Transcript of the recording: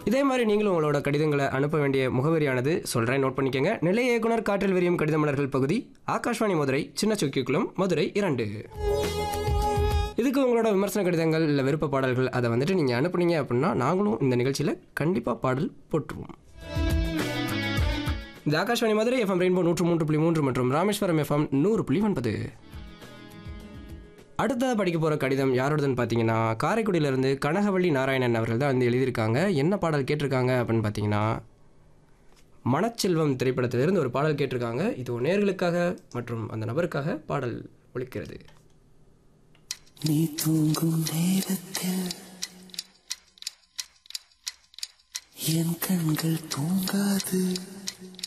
இதே மாதிரி நீங்களும் உங்களோட கடிதங்களை அனுப்ப வேண்டிய முகவரியானது சொல்கிறேன் நோட் பண்ணிக்கோங்க நிலைய இயக்குனர் காற்றில் விரியும் கடித மலர்கள் பகுதி ஆகாஷ்வாணி மதுரை சின்ன சுக்கிக்குளம் மதுரை இரண்டு இதுக்கு உங்களோட விமர்சன கடிதங்கள் இல்லை விருப்ப பாடல்கள் அதை வந்துட்டு நீங்கள் அனுப்புனீங்க அப்படின்னா நாங்களும் இந்த நிகழ்ச்சியில் கண்டிப்பாக பாடல் போட்டுருவோம் இந்த ஆகாஷ்வாணி மதுரை எஃப்எம் ரெயின்போ நூற்று மூன்று புள்ளி மூன்று மற்றும் ராமேஸ்வரம் எஃப்எம் நூறு புள்ளி ஒன்பது அடுத்ததாக படிக்க போகிற கடிதம் யாரோடதுன்னு பார்த்தீங்கன்னா காரைக்குடியிலேருந்து கனகவள்ளி நாராயணன் அவர்கள் தான் வந்து எழுதியிருக்காங்க என்ன பாடல் கேட்டிருக்காங்க அப்படின்னு பார்த்தீங்கன்னா மனச்செல்வம் திரைப்படத்திலிருந்து ஒரு பாடல் கேட்டிருக்காங்க இது நேர்களுக்காக மற்றும் அந்த நபருக்காக பாடல் ஒலிக்கிறது நீ தூங்கும் நேரத்தில் என் கண்கள் தூங்காது